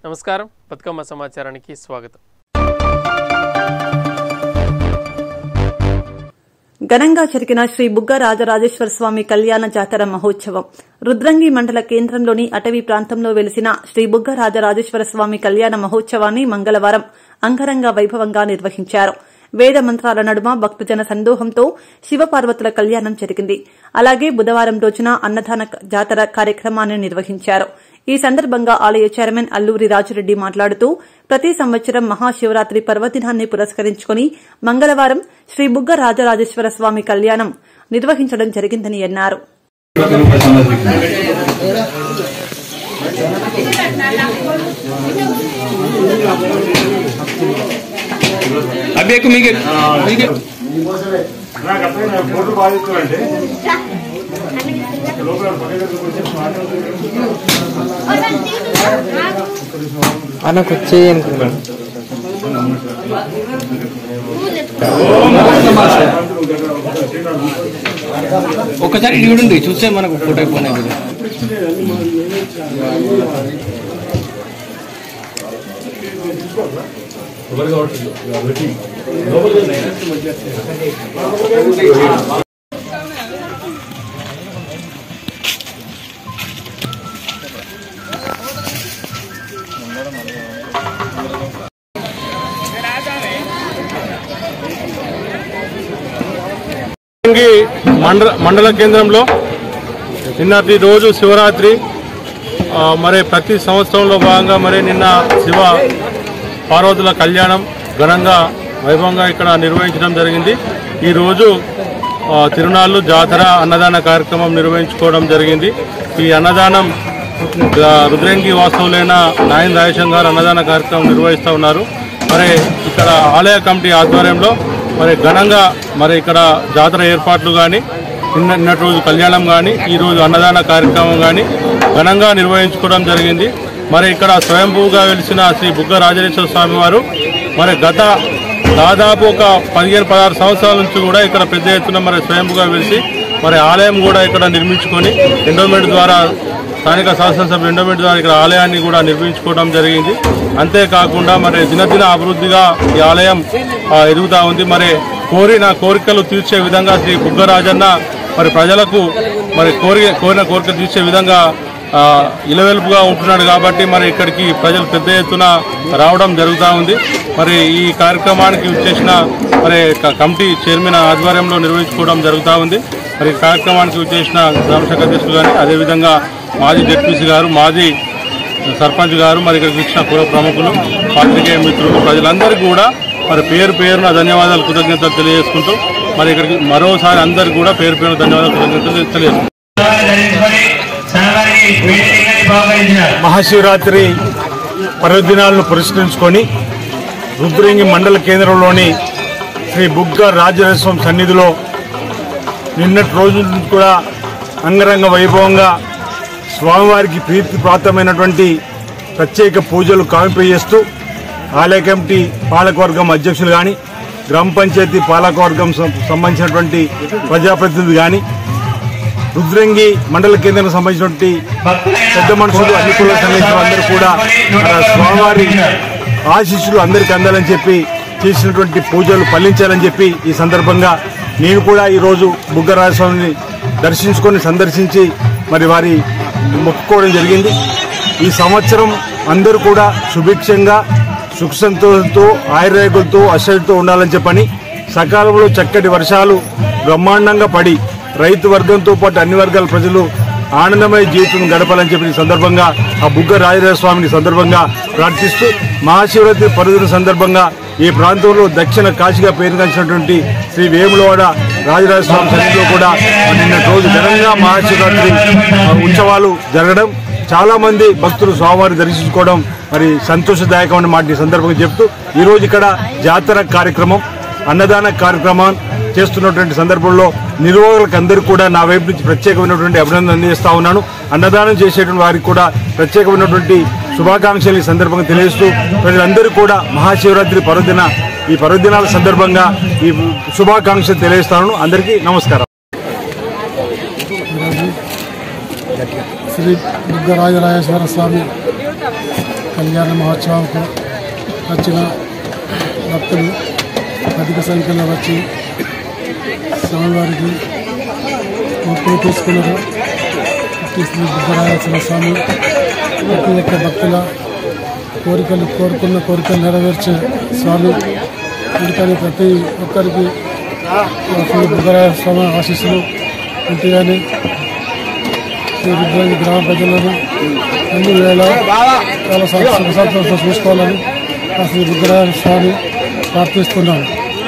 నమస్కారం బతుకమ్మ సమాచారానికి స్వాగతం ఘనంగా జరిగిన శ్రీ బుగ్గ రాజరాజేశ్వర స్వామి కళ్యాణ జాతర మహోత్సవం రుద్రంగి మండల కేంద్రంలోని అటవీ ప్రాంతంలో వెలిసిన శ్రీ బుగ్గ రాజరాజేశ్వర స్వామి కళ్యాణ మహోత్సవాన్ని మంగళవారం అంగరంగ వైభవంగా నిర్వహించారు వేద మంత్రాల నడుమ భక్తజన సందోహంతో శివపార్వతుల కళ్యాణం జరిగింది అలాగే బుధవారం రోజున అన్నదాన జాతర కార్యక్రమాన్ని నిర్వహించారు ఈ సందర్భంగా ఆలయ చైర్మన్ అల్లూరి రాజురెడ్డి మాట్లాడుతూ ప్రతి సంవత్సరం మహాశివరాత్రి పర్వదినాన్ని పురస్కరించుకుని మంగళవారం శ్రీ బుగ్గ రాజరాజేశ్వర స్వామి కళ్యాణం నిర్వహించడం జరిగిందని అన్నారు అబ్బే మీకు మీకు నాకు అర్థమైంది నాకు ఫోటో బాగా ఇస్తామంటే లోపల పక్కన కొంచెం అన్న కూర్చేయి అనుకున్నాను ఒకసారి ఇది చూడండి చూస్తే మనకు ఫోటో అయిపోయినాయి రుద్రంగి మండల మండల కేంద్రంలో నిన్నటి రోజు శివరాత్రి ఆ, మరి ప్రతి సంవత్సరంలో భాగంగా మరి నిన్న శివ పార్వతుల కళ్యాణం ఘనంగా వైభవంగా ఇక్కడ నిర్వహించడం జరిగింది ఈరోజు ఆ, తిరునాళ్ళు జాతర అన్నదాన కార్యక్రమం నిర్వహించుకోవడం జరిగింది ఈ అన్నదానం ఆ, రుద్రంగి వాస్తవులైన నాయన్ రాజేశం గారు అన్నదాన కార్యక్రమం నిర్వహిస్తూ ఉన్నారు మరి ఇక్కడ ఆలయ కమిటీ ఆధ్వర్యంలో మరి ఘనంగా మరి ఇక్కడ జాతర ఏర్పాట్లు కానీ నిన్న నిన్నటి రోజు కళ్యాణం కానీ ఈ రోజు అన్నదాన కార్యక్రమం కానీ ఘనంగా నిర్వహించుకోవడం జరిగింది మరి ఇక్కడ స్వయంభూగా వెలిసిన శ్రీ బుగ్గ రాజరేశ్వర స్వామి వారు మరి గత దాదాపు ఒక పదిహేను పదహారు సంవత్సరాల నుంచి కూడా ఇక్కడ పెద్ద ఎత్తున మరి స్వయంభూగా వెలిసి మరి ఆలయం కూడా ఇక్కడ నిర్మించుకొని ఎండోమెంట్ ద్వారా స్థానిక శాసనసభ ఎండోమెంట్ ద్వారా ఇక్కడ ఆలయాన్ని కూడా నిర్మించుకోవడం జరిగింది అంతేకాకుండా మరి దినదిన అభివృద్ధిగా ఈ ఆలయం ఆ, ఎదుగుతా ఉంది మరి కోరిన కోరికలు తీర్చే విధంగా శ్రీ బుగ్గరాజన్న మరి ప్రజలకు మరి కోరి కోరిన కోరిక తీర్చే విధంగా ఆ, ఇలవెలుపుగా ఉంటున్నాడు కాబట్టి మరి ఇక్కడికి ప్రజలు పెద్ద ఎత్తున రావడం జరుగుతూ ఉంది మరి ఈ కార్యక్రమానికి వచ్చేసిన మరి క- కమిటీ చైర్మన్ ఆధ్వర్యంలో నిర్వహించుకోవడం జరుగుతూ ఉంది మరి ఈ కార్యక్రమానికి వచ్చేసిన గ్రామశాఖ అధ్యక్షులు కానీ అదేవిధంగా మాజీ జెడ్పీసీ గారు మాజీ సర్పంచ్ గారు మరి ఇక్కడికి వచ్చిన పుర ప్రముఖులు పాత్రికేయ మిత్రులు ప్రజలందరికీ కూడా మరి పేరు పేరున ధన్యవాదాలు కృతజ్ఞతలు తెలియజేసుకుంటూ మరి ఇక్కడికి మరోసారి అందరికీ కూడా పేరు పేరున ధన్యవాదాలు కృతజ్ఞతలు తెలియజేసుకుంటాం మహాశివరాత్రి పర్వదినాలను పురస్కరించుకొని రుద్రంగి మండల కేంద్రంలోని శ్రీ బుగ్గ రాజరస్వం సన్నిధిలో నిన్నటి రోజు నుంచి కూడా అంగరంగ వైభవంగా స్వామివారికి ప్రీతిప్రాప్తమైనటువంటి ప్రత్యేక పూజలు కావింపజేస్తూ ఆలయ కమిటీ పాలకవర్గం అధ్యక్షులు కానీ గ్రామ పంచాయతీ పాలకవర్గం సం- సంబంధించినటువంటి ప్రజాప్రతినిధులు కానీ రుద్రంగి మండల కేంద్రానికి సంబంధించినటువంటి పెద్ద మనుషులు అన్ని కులాలకు సంబంధించిన అందరూ కూడా మన స్వామివారి ఆశీస్సులు అందరికీ అందాలని చెప్పి చేసినటువంటి పూజలు ఫలించాలని చెప్పి ఈ సందర్భంగా నేను కూడా ఈరోజు బుగ్గరాజస్వామిని దర్శించుకొని సందర్శించి మరి వారి మొక్కుకోవడం జరిగింది ఈ సంవత్సరం అందరూ కూడా సుభిక్షంగా సుఖ సంతోషంతో ఆయుర్వేగులతో అశ్వతో ఉండాలని చెప్పని సకాలంలో చక్కటి వర్షాలు బ్రహ్మాండంగా పడి రైతు వర్గంతో పాటు అన్ని వర్గాల ప్రజలు ఆనందమయ జీవితం గడపాలని చెప్పి ఈ సందర్భంగా ఆ బుగ్గ రాజరాజ స్వామిని సందర్భంగా ప్రార్థిస్తూ మహాశివరాత్రి పర్వదిన సందర్భంగా ఈ ప్రాంతంలో దక్షిణ కాశీగా పేరుగాంచినటువంటి శ్రీ వేములవాడ రాజరాజ స్వామి సన్నిధిలో కూడా నిన్నటి రోజు ఘనంగా మహాశివరాత్రి ఆ, ఉత్సవాలు జరగడం చాలా మంది భక్తులు స్వామివారిని దర్శించుకోవడం మరి సంతోషదాయకమైన మాట ఈ సందర్భంగా చెప్తూ ఈ రోజు ఇక్కడ జాతర కార్యక్రమం అన్నదాన కార్యక్రమం చేస్తున్నటువంటి సందర్భంలో నిర్వాహకులకు అందరికీ కూడా నా వైపు నుంచి ప్రత్యేకమైనటువంటి అభినందన అందిస్తా ఉన్నాను అన్నదానం చేసేటువంటి వారికి కూడా ప్రత్యేకమైనటువంటి శుభాకాంక్షలు ఈ సందర్భంగా తెలియజేస్తూ ప్రజలందరూ కూడా మహాశివరాత్రి పర్వదిన ఈ పర్వదినాల సందర్భంగా ఈ శుభాకాంక్షలు తెలియజేస్తాను అందరికీ నమస్కారం శ్రీ బుగ్గరాజరాజేశ్వర స్వామి కళ్యాణ మహోత్సవంకు వచ్చిన భక్తులు అధిక సంఖ్యలో వచ్చి స్వామివారికి మొక్కులు తీసుకున్నారు శ్రీ బుద్ధరాజేశ్వర స్వామి ప్రతి ఒక్క భక్తుల కోరికలు కోరుకున్న కోరికలు నెరవేర్చే స్వామి అందుకని ప్రతి ఒక్కరికి శ్రీ బుద్ధరాజ స్వామి ఆశీస్సులు ఉంటాయని శ్రీ రుద్రాంగి గ్రామ ప్రజలను అన్ని వేళ చాలా సంతోషంతో చూసుకోవాలని ఆ శ్రీ రుద్రాజ స్వామి ప్రార్థిస్తున్నాను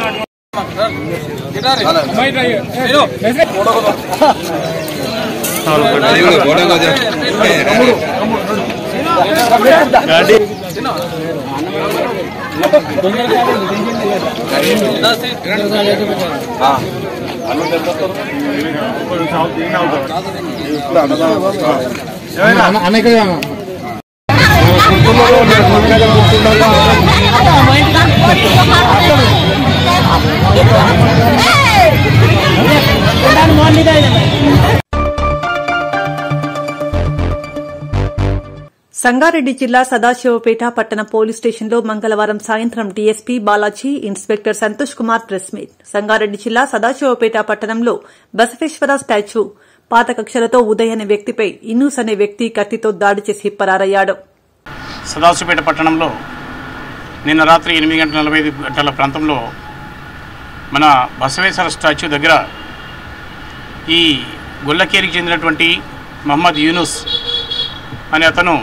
సంగారెడ్డి జిల్లా సదాశివపేట పట్టణ పోలీస్ స్టేషన్లో మంగళవారం సాయంత్రం DSP Balaji inspector Santosh Kumar press meet Sangareddy జిల్లా సదాశివపేట పట్టణంలో బసవేశ్వర స్టాచ్యూ పాత కక్షలతో ఉదయ్ అనే వ్యక్తిపై ఇన్నూస్ అనే వ్యక్తి కత్తితో దాడి చేసి పరారయ్యాడు సదాశివపేట పట్టణంలో నిన్న రాత్రి ఎనిమిది గంటల నలభై ఐదు గంటల ప్రాంతంలో మన బసవేశ్వర స్టాచ్యూ దగ్గర ఈ గొల్లకేరికి చెందినటువంటి మహమ్మద్ యూనుస్ అనే అతను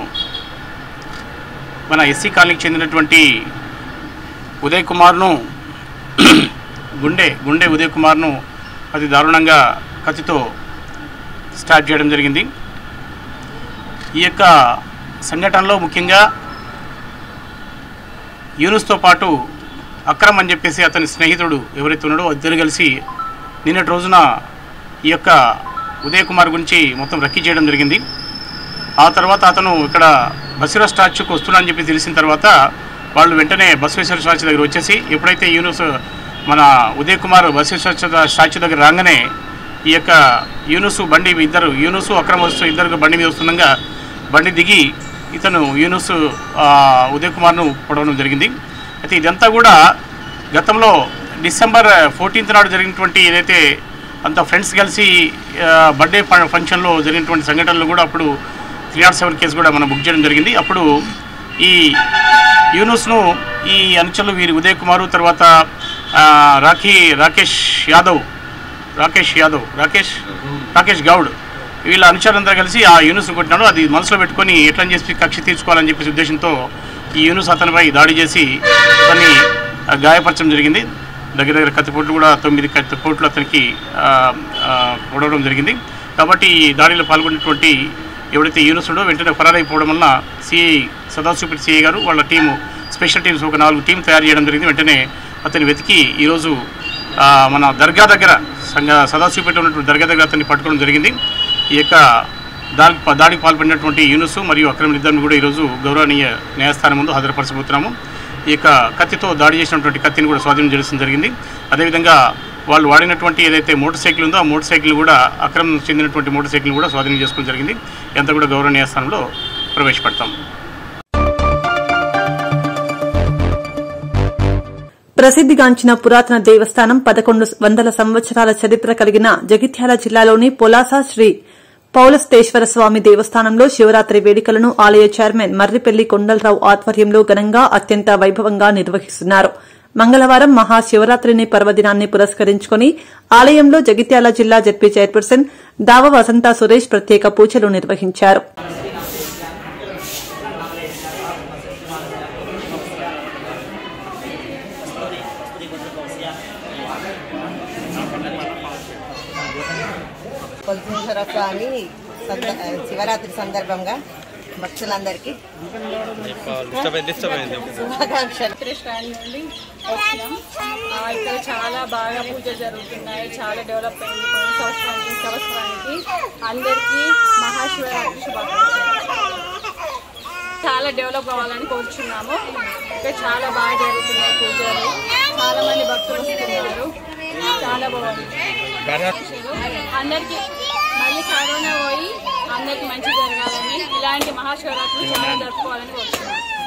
మన ఎస్సీ కాలనీకి చెందినటువంటి ఉదయ్ కుమార్ను గుండె గుండె ఉదయ్ కుమార్ను అతి దారుణంగా కత్తితో స్టార్ట్ చేయడం జరిగింది ఈ యొక్క సంఘటనలో ముఖ్యంగా యూనుస్తో పాటు అక్రమ్ అని చెప్పేసి అతని స్నేహితుడు ఎవరైతే ఉన్నాడో ఇద్దరు కలిసి నిన్నటి రోజున ఈ యొక్క ఉదయ్ కుమార్ గురించి మొత్తం రక్కీ చేయడం జరిగింది ఆ తర్వాత అతను ఇక్కడ బసిరా స్టాచ్యూకి వస్తున్నా అని చెప్పి తెలిసిన తర్వాత వాళ్ళు వెంటనే బసవేశ్వర స్టాచ్యూ దగ్గర వచ్చేసి ఎప్పుడైతే యూనుస్ మన ఉదయ్ కుమార్ బసవేశ్వర స్టాచ్యూ దగ్గర రాగానే ఈ యొక్క యూనుస్ బండి ఇద్దరు యూనుస్ అక్రమ వస్తూ ఇద్దరు బండి మీద వస్తుండగా బండి దిగి ఇతను యూనుస్ ఆ, ఉదయ్ కుమార్ను పొడవడం జరిగింది అయితే ఇదంతా కూడా గతంలో డిసెంబర్ ఫోర్టీన్త్ నాడు జరిగినటువంటి ఏదైతే అంత ఫ్రెండ్స్ కలిసి ఆ, బర్త్డే ఫ- ఫంక్షన్లో జరిగినటువంటి సంఘటనలు కూడా అప్పుడు త్రీ నాట్ సెవెన్ కేసు కూడా మనం బుక్ చేయడం జరిగింది అప్పుడు ఈ యూనుస్ను ఈ అనుచరులు వీరి ఉదయ్ కుమారు తర్వాత ఆ, రాఖీ రాకేష్ యాదవ్ రాకేష్ యాదవ్ రాకేష్ రాకేష్ గౌడ్ వీళ్ళ అనుచరులందరూ కలిసి ఆ యూనుస్ కొట్టినాడు అది మనసులో పెట్టుకొని ఎట్లా చేసి కక్ష తీర్చుకోవాలని చెప్పేసి ఉద్దేశంతో ఈ యూనుస్ అతనిపై దాడి చేసి అతన్ని ఆ, గాయపరచడం జరిగింది దగ్గర దగ్గర కత్తిపోట్లు కూడా తొమ్మిది కత్తిపోట్లు అతనికి ఆ, ఆ, పొడవడం జరిగింది కాబట్టి ఈ దాడిలో పాల్గొన్నటువంటి ఎవడైతే యూనుస్ ఉండో వెంటనే ఫరారైపోవడం వల్ల సిఐ సదాశివపేట సిఐ గారు వాళ్ళ టీము స్పెషల్ టీమ్స్ ఒక నాలుగు టీం తయారు చేయడం జరిగింది వెంటనే అతన్ని వెతికి ఈరోజు ఆ, మన దర్గా దగ్గర సంగ సదాశివపేట ఉన్నటువంటి దర్గా దగ్గర అతన్ని పట్టుకోవడం జరిగింది ఈ యొక్క దాడి దాడికి పాల్పడినటువంటి యూనుస్ మరియు అక్రమ ఇద్దరిని కూడా ఈరోజు గౌరవనీయ న్యాయస్థానం ముందు హాజరుపరచబోతున్నాము ఈ యొక్క కత్తితో దాడి చేసినటువంటి కత్తిని కూడా స్వాధీనం చేయడం జరిగింది అదేవిధంగా వాళ్ళు వాడినటువంటి ఏదైతే మోటార్ సైకిల్ ఉందో ఆ మోటార్ సైకిల్ కూడా అక్రమం చెందినటువంటి మోటార్ సైకిల్ కూడా స్వాధీనం చేసుకోవడం జరిగింది ఎంత కూడా గౌరవ న్యాయస్థానంలో ప్రవేశపెడతాం ప్రసిద్ధిగాంచిన పురాతన దేవస్థానం పదకొండు వందల సంవత్సరాల చరిత్ర కలిగిన జగిత్యాల జిల్లాలోని పొలాస శ్రీ పౌలస్తేశ్వర స్వామి దేవస్థానంలో శివరాత్రి వేడుకలను ఆలయ చైర్మన్ మర్రిపెల్లి కొండలరావు ఆధ్వర్యంలో ఘనంగా అత్యంత వైభవంగా నిర్వహిస్తున్నారు మంగళవారం మహాశివరాత్రిని పర్వదినాన్ని పురస్కరించుకుని ఆలయంలో జగిత్యాల జిల్లా జడ్పీ చైర్పర్సన్ దావ వసంత సురేష్ ప్రత్యేక పూజలు నిర్వహించారు పొలిసేశ్వర స్వామి సంద- శివరాత్రి సందర్భంగా భక్తులందరికీ శుభాకాంక్షలు చిత్ర స్టాండ్ నుండి వచ్చినాం ఆ, ఇక్కడ చాలా బాగా పూజలు జరుగుతున్నాయి చాలా డెవలప్ అయింది పోయిన సంవత్సరానికి ఈ సంవత్సరానికి అందరికీ మహాశివరాత్రి శుభాకాంక్షలు చాలా డెవలప్ అవ్వాలని కోరుచున్నాము ఇక్కడ చాలా బాగా జరుగుతున్నాయి పూజలు చాలా మంది భక్తులు వస్తున్నారు చాలా బాగుంది అందరికీ మళ్ళీ కరోనా పోయి అందరికి మంచి జరగాలని ఇలాంటి మహాశివరాత్రి చాలా జరుపుకోవాలని కోరుచున్నాను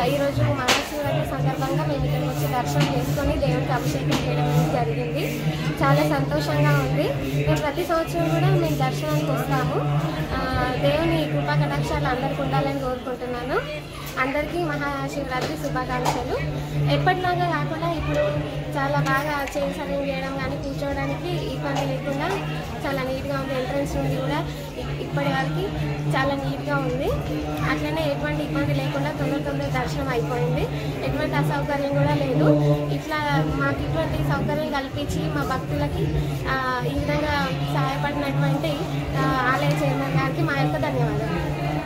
ఈరోజు మహాశివరాత్రి సందర్భంగా మేము ఇక్కడికి వచ్చి దర్శనం చేసుకొని దేవుడికి అభిషేకం చేయడం అనేది జరిగింది చాలా సంతోషంగా ఉంది మేము ప్రతి సంవత్సరం కూడా మేము దర్శనానికి వస్తాము ఆ, దేవుని కృపా కటాక్షాలు అందరికీ ఉండాలని కోరుకుంటున్నాను అందరికీ మహాశివరాత్రి శుభాకాంక్షలు ఎప్పటిలాగా కాకుండా ఇప్పుడు చాలా బాగా చైర్స్ అరేంజ్ చేయడం కానీ కూర్చోవడానికి ఇబ్బంది లేకుండా చాలా నీట్గా ఉంది ఎంట్రన్స్ నుండి కూడా ఇ- ఇప్పటి వరకు చాలా నీట్గా ఉంది అట్లనే ఎటువంటి ఇబ్బంది లేకుండా తొందర తొందర దర్శనం అయిపోయింది ఎటువంటి అసౌకర్యం కూడా లేదు ఇట్లా మాకు ఇటువంటి సౌకర్యం కల్పించి మా భక్తులకి ఆ, ఈ విధంగా సహాయపడినటువంటి ఆ, ఆలయ చైర్మన్ గారికి మా యొక్క ధన్యవాదాలు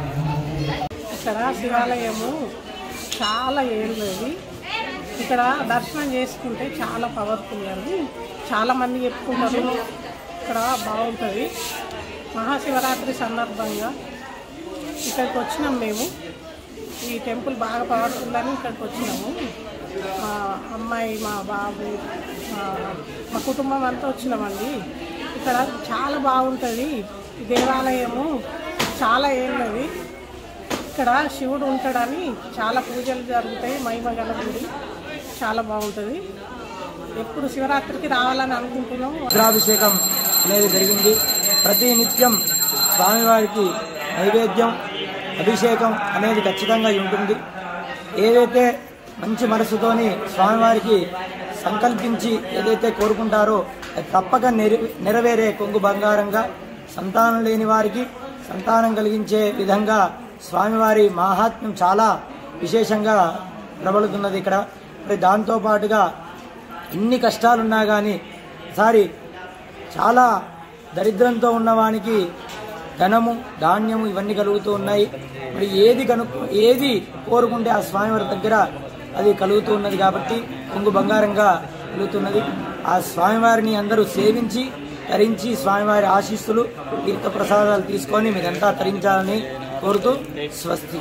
ఇక్కడ శివాలయము చాలా ఏళ్ళది ఇక్కడ దర్శనం చేసుకుంటే చాలా పవర్ఫుల్ అని చాలా మంది చెప్పుకుంటారు ఇక్కడ బాగుంటుంది మహాశివరాత్రి సందర్భంగా ఇక్కడికి వచ్చినాం మేము ఈ టెంపుల్ బాగా పవర్ఫుల్ అని ఇక్కడికి వచ్చినాము మా అమ్మాయి మా బాబు మా- మా కుటుంబం అంతా వచ్చినామండి ఇక్కడ చాలా బాగుంటుంది ఈ దేవాలయము చాలా ఏళ్ళది ఇక్కడ శివుడు ఉంటాడని చాలా పూజలు జరుగుతాయి మహిమగల గుడి చాలా బాగుంటుంది ఎప్పుడు శివరాత్రికి రావాలని అనుకుంటున్నాం రుద్రాభిషేకం అనేది జరిగింది ప్రతి నిత్యం స్వామివారికి నైవేద్యం అభిషేకం అనేది ఖచ్చితంగా ఉంటుంది ఏదైతే మంచి మనసుతోని స్వామివారికి సంకల్పించి ఏదైతే కోరుకుంటారో అది తప్పక నెర నెరవేరే కొంగు బంగారంగా సంతానం లేని వారికి సంతానం కలిగించే విధంగా స్వామివారి మాహాత్మ్యం చాలా విశేషంగా ప్రబలుతున్నది ఇక్కడ మరి దాంతో పాటుగా ఎన్ని కష్టాలున్నా కానీ ఒకసారి చాలా దరిద్రంతో ఉన్నవానికి ధనము ధాన్యము ఇవన్నీ కలుగుతూ ఉన్నాయి మరి ఏది కను ఏది కోరుకుంటే ఆ స్వామివారి దగ్గర అది కలుగుతూ ఉన్నది కాబట్టి కొంగు బంగారంగా కలుగుతున్నది ఆ స్వామివారిని అందరూ సేవించి తరించి స్వామివారి ఆశీస్సులు తీర్థ ప్రసాదాలు తీసుకొని మీరంతా తరించాలని కోరుతూ స్వస్తి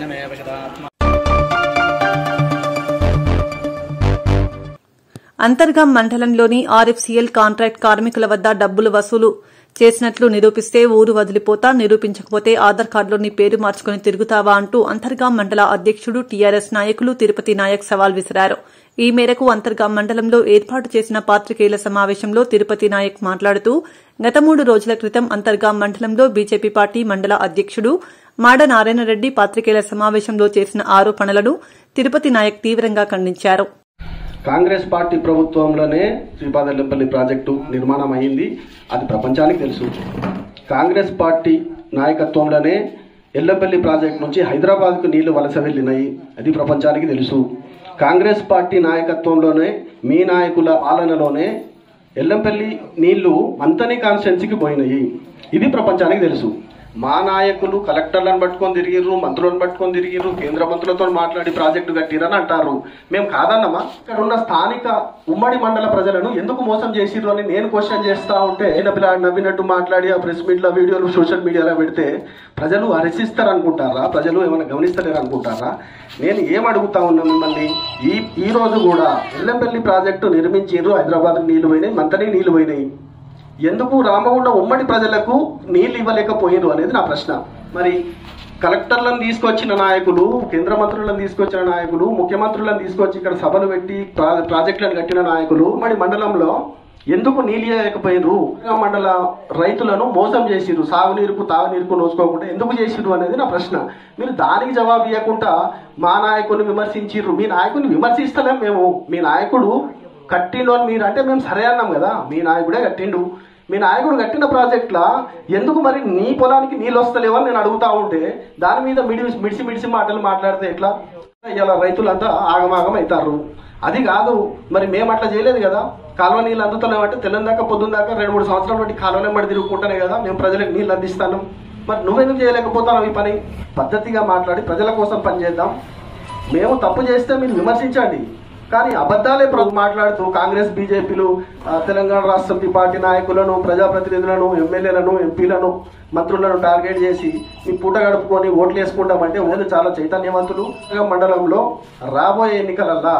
అంతర్గాం మండలంలోని ఆర్ఎఫ్సీఎల్ కాంట్రాక్ట్ కార్మికుల వద్ద డబ్బులు వసూలు చేసినట్లు నిరూపిస్తే ఊరు వదిలిపోతా నిరూపించకపోతే ఆధార్ కార్డులోని పేరు మార్చుకుని తిరుగుతావా అంటూ అంతర్గాం మండల అధ్యక్షుడు టీఆర్ఎస్ నాయకులు తిరుపతి నాయక్ సవాల్ విసిరారు ఈ మేరకు అంతర్గాం మండలంలో ఏర్పాటు చేసిన పాత్రికేయుల సమావేశంలో తిరుపతి నాయక్ మాట్లాడుతూ గత మూడు రోజుల క్రితం అంతర్గాం మండలంలో బీజేపీ పార్టీ మండల అధ్యక్షుడు మాడ నారాయణరెడ్డి పాత్రికేయుల సమావేశంలో చేసిన ఆరోపణలను తిరుపతి నాయక్ తీవ్రంగా ఖండించారు కాంగ్రెస్ పార్టీ ప్రభుత్వంలోనే శ్రీపాదల్లంపల్లి ప్రాజెక్టు నిర్మాణం అయింది అది ప్రపంచానికి తెలుసు కాంగ్రెస్ పార్టీ నాయకత్వంలోనే ఎల్లంపల్లి ప్రాజెక్ట్ నుంచి హైదరాబాద్కు నీళ్లు వలస వెళ్ళినాయి అది ప్రపంచానికి తెలుసు కాంగ్రెస్ పార్టీ నాయకత్వంలోనే మీ నాయకుల పాలనలోనే ఎల్లంపల్లి నీళ్లు మంతని కాన్స్టెన్సీకి పోయినాయి ఇది ప్రపంచానికి తెలుసు మా నాయకులు కలెక్టర్లను పట్టుకొని తిరిగిర్రు మంత్రులను పట్టుకొని తిరిగిర్రు కేంద్ర మంత్రులతో మాట్లాడి ప్రాజెక్టు కట్టిరని అంటారు మేము కాదన్నమా ఇక్కడ ఉన్న స్థానిక ఉమ్మడి మండల ప్రజలను ఎందుకు మోసం చేసిర్రు అని నేను క్వశ్చన్ చేస్తా ఉంటే పిల్ల నవ్వినట్టు మాట్లాడి ఆ ప్రెస్ మీట్లో వీడియోలు సోషల్ మీడియాలో పెడితే ప్రజలు హర్షిస్తారు అనుకుంటారా ప్రజలు ఏమైనా గమనిస్తలేరు అనుకుంటారా నేను ఏం అడుగుతా ఉన్నా మిమ్మల్ని ఈ ఈ రోజు కూడా ఎల్లంపల్లి ప్రాజెక్టు నిర్మించారు హైదరాబాద్ నీళ్లు పోయినాయి మంతని నీళ్లు పోయినాయి ఎందుకు రామగుండం ఉమ్మడి ప్రజలకు నీళ్లు ఇవ్వలేకపోయారు అనేది నా ప్రశ్న మరి కలెక్టర్లను తీసుకొచ్చిన నాయకులు కేంద్ర మంత్రులను తీసుకొచ్చిన నాయకులు ముఖ్యమంత్రులను తీసుకొచ్చి ఇక్కడ సభలు పెట్టి ప్రా- ప్రాజెక్టులను కట్టిన నాయకులు ఉమ్మడి మండలంలో ఎందుకు నీళ్ళు ఇవ్వలేకపోయినరు మండల రైతులను మోసం చేసిరు సాగునీరుకు తాగునీరుకు నోచుకోకుండా ఎందుకు చేసిరు అనేది నా ప్రశ్న మీరు దానికి జవాబు ఇవ్వకుండా మా నాయకుని విమర్శించిర్రు మీ నాయకుని విమర్శిస్తలేం మేము మీ నాయకుడు కట్టిండు అని మీరు అంటే మేము సరే అన్నాం కదా మీ నాయకుడే కట్టిండు మీ నాయకుడు కట్టిన ప్రాజెక్టుల ఎందుకు మరి నీ పొలానికి నీళ్ళు వస్తలేవని నేను అడుగుతా ఉంటే దాని మీద మిడి మిడిసి మిడిసి మాటలు మాట్లాడితే ఎట్లా ఇలా రైతులంతా ఆగమాగం అవుతారు అది కాదు మరి మేము అట్లా చేయలేదు కదా కాలువ నీళ్ళు అందుతున్నామంటే తెల్లని దాకా పొద్దున్న దాకా రెండు మూడు సంవత్సరాల బట్టి కాలువనే మడి తిరుగుకుంటానే కదా మేము ప్రజలకు నీళ్ళు అందిస్తాను మరి నువ్వెందుకు చేయలేకపోతావు ఈ పని పద్ధతిగా మాట్లాడి ప్రజల కోసం పనిచేద్దాం మేము తప్పు చేస్తే మీరు విమర్శించండి కానీ అబద్ధాలే ప్రభు మాట్లాడుతూ కాంగ్రెస్ బీజేపీలు ఆ, తెలంగాణ రాష్ట్ర సమితి పార్టీ నాయకులను ప్రజాప్రతినిధులను ఎమ్మెల్యేలను ఎంపీలను మంత్రులను టార్గెట్ చేసి మీ పూట గడుపుకొని ఓట్లు వేసుకుంటామంటే వాళ్ళు చాలా చైతన్యవంతులు మండలంలో రాబోయే ఎన్నికలల్లా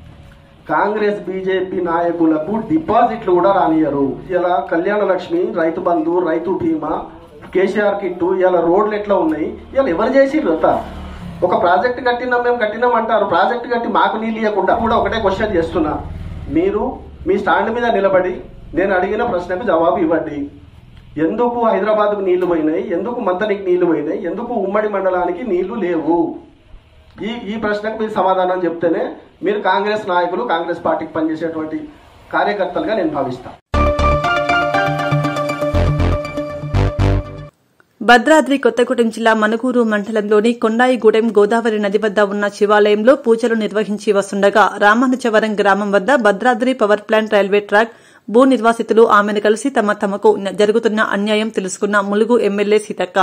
కాంగ్రెస్ బీజేపీ నాయకులకు డిపాజిట్లు కూడా రానియరు ఇలా కళ్యాణ లక్ష్మి రైతు బంధు రైతు బీమా కేసీఆర్ కిట్టు ఇలా రోడ్లు ఎట్లా ఉన్నాయి ఇలా ఎవరు చేసిర్రు అంతా ఒక ప్రాజెక్ట్ కట్టినాం మేము కట్టినాం అంటారు ప్రాజెక్ట్ కట్టి మాకు నీళ్ళు ఇవ్వకుండా కూడా ఒకటే క్వశ్చన్ చేస్తున్నా మీరు మీ స్టాండ్ మీద నిలబడి నేను అడిగిన ప్రశ్నకు జవాబు ఇవ్వండి ఎందుకు హైదరాబాద్కు నీళ్లు పోయినాయి ఎందుకు మంతనికి నీళ్లు పోయినాయి ఎందుకు ఉమ్మడి మండలానికి నీళ్లు లేవు ఈ ఈ ప్రశ్నకు మీరు సమాధానం చెప్తేనే మీరు కాంగ్రెస్ నాయకులు కాంగ్రెస్ పార్టీకి పనిచేసేటువంటి కార్యకర్తలుగా నేను భావిస్తాను భద్రాద్రి కొత్తగూడెం జిల్లా మనుగూరు మండలంలోని కొండాయిగూడెం గోదావరి నది వద్ద ఉన్న శివాలయంలో పూజలు నిర్వహించి వస్తుండగా రామానుజవరం గ్రామం వద్ద Bhadradri power plant railway track భూ నిర్వాసితులు ఆమెను కలిసి తమ తమకు జరుగుతున్న అన్యాయం తెలుసుకున్న ములుగు ఎమ్మెల్యే సీతక్క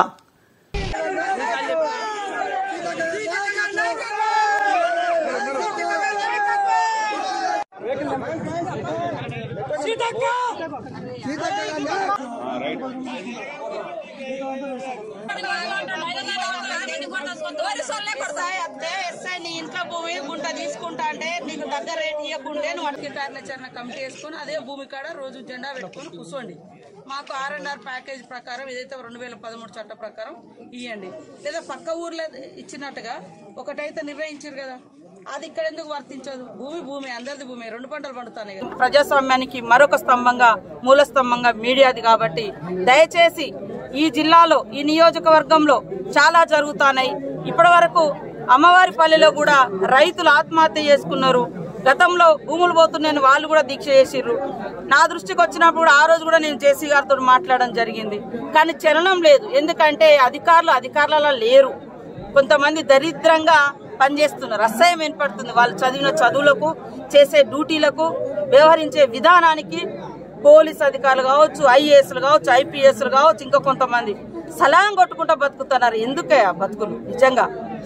నీ ఇంట్లో భూమి గుంట తీసుకుంటా అంటే నీకు దగ్గర రేట్ ఇవ్వకుంటే నువ్వు అడిగి కార్యాచరణ కమిటీ వేసుకొని అదే భూమి కాడ రోజు జెండా పెట్టుకొని కూర్చోండి మాకు ఆర్ అండ్ ఆర్ ప్యాకేజ్ ప్రకారం ఏదైతే రెండు వేల పదమూడు చట్ట ప్రకారం ఇవ్వండి లేదా పక్క ఊర్లో ఇచ్చినట్టుగా ఒకటైతే నిర్ణయించారు కదా అది ఇక్కడ ఎందుకు వర్తించదు భూమి భూమి అందరిది భూమి రెండు పంటలు పండుతాయి ప్రజాస్వామ్యానికి మరొక స్తంభంగా మూల స్తంభంగా మీడియాది కాబట్టి దయచేసి ఈ జిల్లాలో ఈ నియోజకవర్గంలో చాలా జరుగుతున్నాయి ఇప్పటి వరకు అమ్మవారి పల్లెలో కూడా రైతులు ఆత్మహత్య చేసుకున్నారు గతంలో భూములు పోతున్నాయని వాళ్ళు కూడా దీక్ష చేసిర్రు నా దృష్టికి వచ్చినప్పుడు కూడా ఆ రోజు కూడా నేను జేసీ గారితో మాట్లాడడం జరిగింది కానీ చలనం లేదు ఎందుకంటే అధికారులు అధికారులలో లేరు కొంతమంది దరిద్రంగా పనిచేస్తున్నారు అసహ్యం ఏర్పడుతుంది వాళ్ళు చదివిన చదువులకు చేసే డ్యూటీలకు వ్యవహరించే విధానానికి పోలీస్ అధికారులు కావచ్చు ఐఏఎస్లు కావచ్చు ఐపీఎస్లు కావచ్చు ఇంకా కొంతమంది సలాం కొట్టుకుంటూ బతుకుతున్నారు ఎందుకే ఆ బతుకులు నిజంగా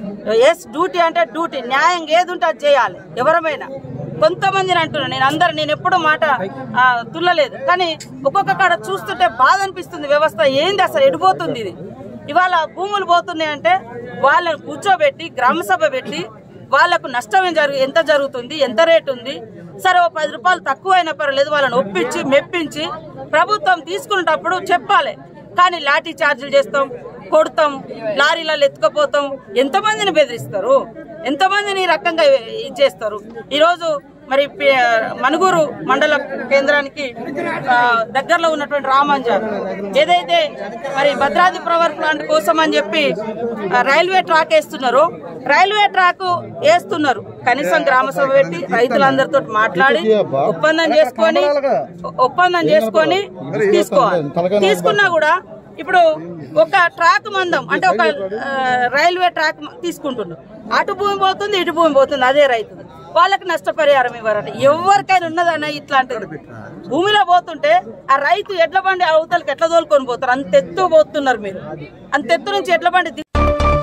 ఎస్ డ్యూటీ అంటే డ్యూటీ న్యాయం ఏది ఉంటే అది చేయాలి ఎవరమైనా కొంతమందిని అంటున్నా నేను అందరు నేను ఎప్పుడు మాట ఆ, తుల్లలేదు కానీ ఒక్కొక్క కాడ చూస్తుంటే బాధ అనిపిస్తుంది వ్యవస్థ ఏంది అసలు ఎడిపోతుంది ఇది ఇవాళ భూములు పోతున్నాయి అంటే వాళ్ళని కూర్చోబెట్టి గ్రామ సభ పెట్టి వాళ్లకు నష్టం ఏం జరుగు ఎంత జరుగుతుంది ఎంత రేటు ఉంది సరే ఓ పది రూపాయలు తక్కువ అయినా పర్వాలేదు వాళ్ళని ఒప్పించి మెప్పించి ప్రభుత్వం తీసుకునేటప్పుడు చెప్పాలి కానీ లాఠీ చార్జీలు చేస్తాం కొడతాం లారీలలో ఎత్తుకపోతాం ఎంతమందిని బెదిరిస్తారు ఎంతమందిని ఈ రకంగా ఇది చేస్తారు ఈరోజు మరి పి- మనుగూరు మండల కేంద్రానికి ఆ, దగ్గరలో ఉన్నటువంటి రామాంజార్ ఏదైతే మరి భద్రాద్రి పవర్ ప్లాంట్ కోసం అని చెప్పి ఆ, రైల్వే ట్రాక్ వేస్తున్నారు రైల్వే ట్రాక్ వేస్తున్నారు కనీసం గ్రామ సభ పెట్టి రైతులందరితో మాట్లాడి ఒప్పందం చేసుకొని ఒప్పందం చేసుకొని తీసుకోవాలి తీసుకున్నా కూడా ఇప్పుడు ఒక ట్రాక్ మందం అంటే ఒక ఆ, రైల్వే ట్రాక్ తీసుకుంటున్నారు అటు భూమి పోతుంది ఇటు భూమి పోతుంది అదే రైతు వాళ్ళకి నష్టపరిహారం ఇవ్వరట ఎవరికైనా ఉన్నదన్న ఇట్లాంటిది భూమిలో పోతుంటే ఆ రైతు ఎడ్ల బండి అవతలకి ఎట్లా తోలుకొని పోతారు అంత ఎత్తు పోతున్నారు మీరు అంత ఎత్తు నుంచి ఎడ్ల బండి ది-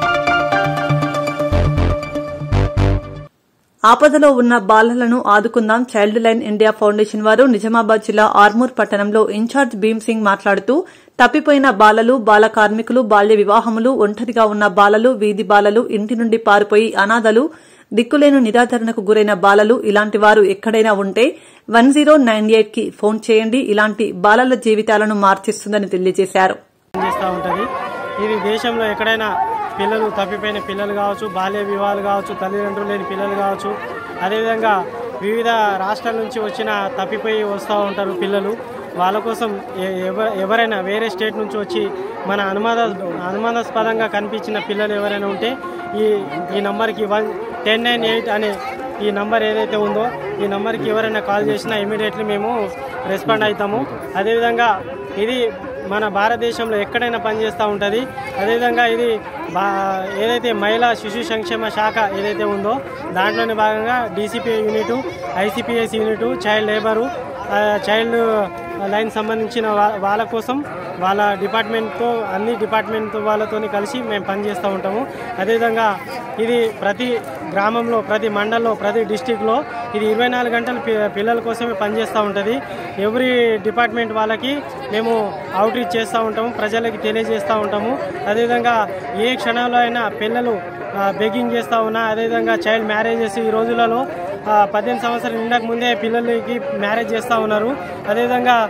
ఆపదలో ఉన్న బాలలను ఆదుకుందాం చైల్డ్ లైన్ ఇండియా ఫౌండేషన్ వారు నిజామాబాద్ జిల్లా ఆర్మూర్ పట్టణంలో ఇన్ఛార్జ్ భీమ్ సింగ్ మాట్లాడుతూ తప్పిపోయిన బాలలు బాల కార్మికులు బాల్య వివాహములు ఒంటరిగా ఉన్న బాలలు వీధి బాలలు ఇంటి నుండి పారిపోయి అనాథలు దిక్కులేని నిరాదరణకు గురైన బాలలు ఇలాంటి వారు ఎక్కడైనా ఉంటే వన్ జీరో నైన్ ఎయిట్ కి ఫోన్ చేయండి ఇలాంటి బాలల జీవితాలను మార్చిస్తుందని తెలియజేశారు చేస్తూ ఉంటుంది ఇది దేశంలో ఎక్కడైనా పిల్లలు తప్పిపోయిన పిల్లలు కావచ్చు బాల్య వివాహాలు కావచ్చు తల్లిదండ్రులు లేని పిల్లలు కావచ్చు అదేవిధంగా వివిధ రాష్ట్రాల నుంచి వచ్చిన తప్పిపోయి వస్తూ ఉంటారు పిల్లలు వాళ్ళ కోసం ఎ- ఎవ- ఎవరైనా వేరే స్టేట్ నుంచి వచ్చి మన అనుమాద అనుమానాస్పదంగా కనిపించిన పిల్లలు ఎవరైనా ఉంటే ఈ ఈ నంబర్కి వన్ టెన్ నైన్ ఎయిట్ అనే ఈ నంబర్ ఏదైతే ఉందో ఈ నంబర్కి ఎవరైనా కాల్ చేసినా ఇమీడియట్లీ మేము రెస్పాండ్ అవుతాము అదేవిధంగా ఇది మన భారతదేశంలో ఎక్కడైనా పనిచేస్తూ ఉంటుంది అదేవిధంగా ఇది బా ఏదైతే మహిళా శిశు సంక్షేమ శాఖ ఏదైతే ఉందో దాంట్లోనే భాగంగా DCP unit ICPS unit child labour ఆ, చైల్డ్ లైన్ సంబంధించిన వా- వాళ్ళ కోసం వాళ్ళ డిపార్ట్మెంట్తో అన్ని డిపార్ట్మెంట్ వాళ్ళతో కలిసి మేము పనిచేస్తూ ఉంటాము అదేవిధంగా ఇది ప్రతి గ్రామంలో ప్రతి మండలంలో ప్రతి డిస్టిక్లో ఇది ఇరవై నాలుగు గంటలు పి- పిల్లల కోసమే పనిచేస్తూ ఉంటుంది ఎవ్రీ డిపార్ట్మెంట్ వాళ్ళకి మేము అవుట్రీచ్ చేస్తూ ఉంటాము ప్రజలకి తెలియజేస్తూ ఉంటాము అదేవిధంగా ఏ క్షణంలో అయినా పిల్లలు బెగ్గింగ్ చేస్తూ ఉన్నా అదేవిధంగా చైల్డ్ మ్యారేజెస్ ఈ రోజులలో ఆ, పద్దెనిమిది సంవత్సరాలు నిండక ముందే పిల్లలకి మ్యారేజ్ చేస్తూ ఉన్నారు అదేవిధంగా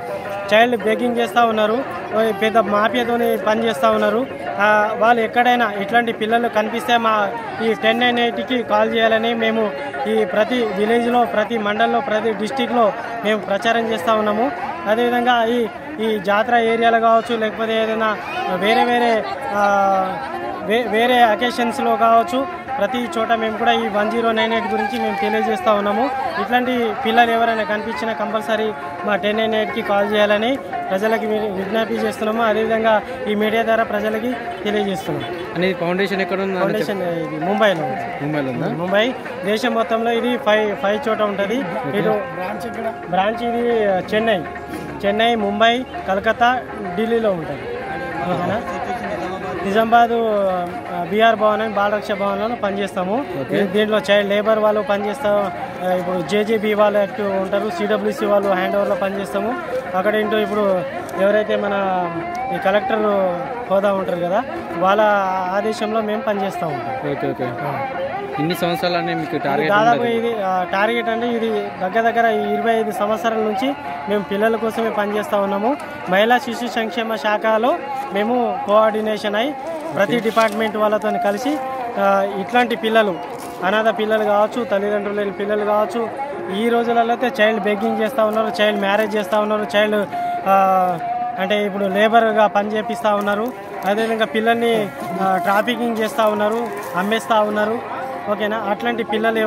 చైల్డ్ బేకింగ్ చేస్తూ ఉన్నారు ఓ పెద్ద మాఫియాతోని పని చేస్తూ ఉన్నారు ఆ, వాళ్ళు ఎక్కడైనా ఇట్లాంటి పిల్లలు కనిపిస్తే మా ఈ టెన్ నైన్ ఎయిట్కి కాల్ చేయాలని మేము ఈ ప్రతి విలేజ్లో ప్రతి మండల్లో ప్రతి డిస్టిక్లో మేము ప్రచారం చేస్తూ ఉన్నాము అదేవిధంగా ఈ ఈ జాతర ఏరియాలో కావచ్చు లేకపోతే ఏదైనా వేరే వేరే ఆ, వే వేరే అకేషన్స్లో కావచ్చు ప్రతి చోట మేము కూడా ఈ వన్ జీరో నైన్ ఎయిట్ గురించి మేము తెలియజేస్తూ ఉన్నాము ఇట్లాంటి పిల్లలు ఎవరైనా కనిపించినా కంపల్సరీ మా టెన్ నైన్ ఎయిట్కి కాల్ చేయాలని ప్రజలకి వి- విజ్ఞప్తి చేస్తున్నాము అదేవిధంగా ఈ మీడియా ద్వారా ప్రజలకి తెలియజేస్తున్నాం అనేది ఫౌండేషన్ ఎక్కడ ఉంది ఫౌండేషన్ ఇది ముంబైలో ఉంది. ముంబైలో ఉందా ముంబై దేశం మొత్తంలో ఇది ఫైవ్ ఫైవ్ చోట ఉంటుంది ఇటు బ్రాంచ్ ఇది చెన్నై చెన్నై ముంబై కలకత్తా ఢిల్లీలో ఉంటుంది ఓకేనా నిజామాబాద్ బీఆర్ భవన్ అని బాలరక్ష భవన్లో పనిచేస్తాము ఓకే. దీంట్లో చైల్డ్ లేబర్ వాళ్ళు పనిచేస్తాం ఆ, ఇప్పుడు జేజేబీ వాళ్ళు యాక్టివ్ ఉంటారు సిడబ్ల్యూసి వాళ్ళు హ్యాండ్ ఓవర్లో పనిచేస్తాము అక్కడ ఏంటో ఇప్పుడు ఎవరైతే మన ఈ కలెక్టర్ హోదా ఉంటారు కదా వాళ్ళ ఆదేశంలో మేము పనిచేస్తూ ఉంటాం ఓకే ఓకే ఇన్ని సంవత్సరాలనే మీకు ఇది టార్గెట్ దాదాపు ఉన్నది? ఇది ఆ, టార్గెట్ అంటే ఇది దగ్గర దగ్గర ఈ ఇరవై ఐదు సంవత్సరాల నుంచి మేము పిల్లల కోసమే పనిచేస్తూ ఉన్నాము మహిళా శిశు సంక్షేమ శాఖలో మేము కోఆర్డినేషన్ అయి ప్రతి డిపార్ట్మెంట్ వాళ్ళతో కలిసి ఆ, ఇట్లాంటి పిల్లలు అనాథ పిల్లలు కావచ్చు తల్లిదండ్రులు లేని పిల్లలు కావచ్చు ఈ రోజులలో అయితే చైల్డ్ బెగ్గింగ్ చేస్తూ ఉన్నారు చైల్డ్ మ్యారేజ్ చేస్తూ ఉన్నారు చైల్డ్ ఆ, అంటే ఇప్పుడు లేబర్గా పని చేపిస్తూ ఉన్నారు అదేవిధంగా పిల్లల్ని ఆ, ట్రాఫికింగ్ చేస్తూ ఉన్నారు అమ్మేస్తూ ఉన్నారు ఓకేనా అట్లాంటి పిల్లలు